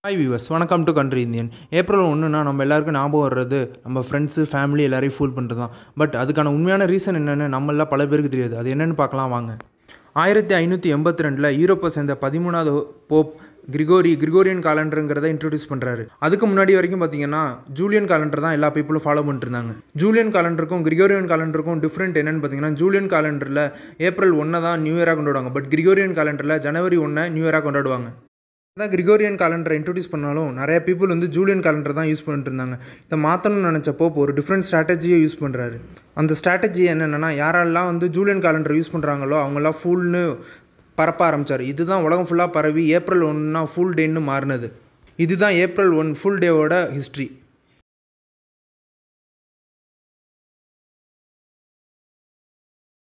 hi viewers வணக்கம் to country Indian April ஒன்றுனா நம்ம எல்லாருக்கும் ஞாபகம் வர்றது நம்ம ஃப்ரெண்ட்ஸு ஃபேமிலி எல்லாரையும் ஃபூல் பண்ணுறது தான் பட் அதுக்கான உண்மையான ரீசன் என்னென்னு நம்மளாம் பல பேருக்கு தெரியாது அது என்னென்னு பார்க்கலாம் வாங்க ஆயிரத்தி ஐநூற்றி எண்பத்தி ரெண்டில் யூரோப்பை சேர்ந்த பதிமூணாவது போப் கிரிகோரி கிரிகோரியன் காலண்டருங்கிறத இன்ட்ரடியூஸ் பண்ணுறாரு அதுக்கு முன்னாடி வரைக்கும் பார்த்தீங்கன்னா ஜூலியன் காலண்டர் தான் எல்லா பீப்புளும் ஃபாலோ பண்ணிட்டு இருந்தாங்க ஜூலியன் காலண்டருக்கும் கிரிகோரியன் காலண்டருக்கும் டிஃப்ரெண்ட் என்னென்னு பார்த்தீங்கன்னா ஜூலியன் காலண்டரில் ஏப்ரல் ஒன்றை தான் நியூ இயராக கொண்டாடுவாங்க பட் கிரிகோரியன் காலண்டரில் ஜனவரி ஒன்றை நியூ இயராக கொண்டாடுவாங்க தான் கிரிகோரியன் காலண்டரை இன்ட்ரடியூஸ் பண்ணாலும் நிறைய பீப்புள் வந்து ஜூலியன் காலண்டர் தான் யூஸ் பண்ணிட்டு இருந்தாங்க இதை மாற்றணும்னு நினச்சப்போ இப்போ ஒரு டிஃப்ரெண்ட் ஸ்ட்ராட்டஜியை யூஸ் பண்ணுறாரு அந்த ஸ்ட்ராட்டஜி என்னென்னா யாரெல்லாம் வந்து ஜூலியன் காலண்டர் யூஸ் பண்ணுறாங்களோ அவங்களாம் ஃபுல்னு பரப்ப ஆரம்பித்தார் இதுதான் உலகம் ஃபுல்லாக பரவி ஏப்ரல் ஒன்னா ஃபுல் டேன்னு மாறினது இதுதான் ஏப்ரல் ஒன் ஃபுல் டேவோட ஹிஸ்ட்ரி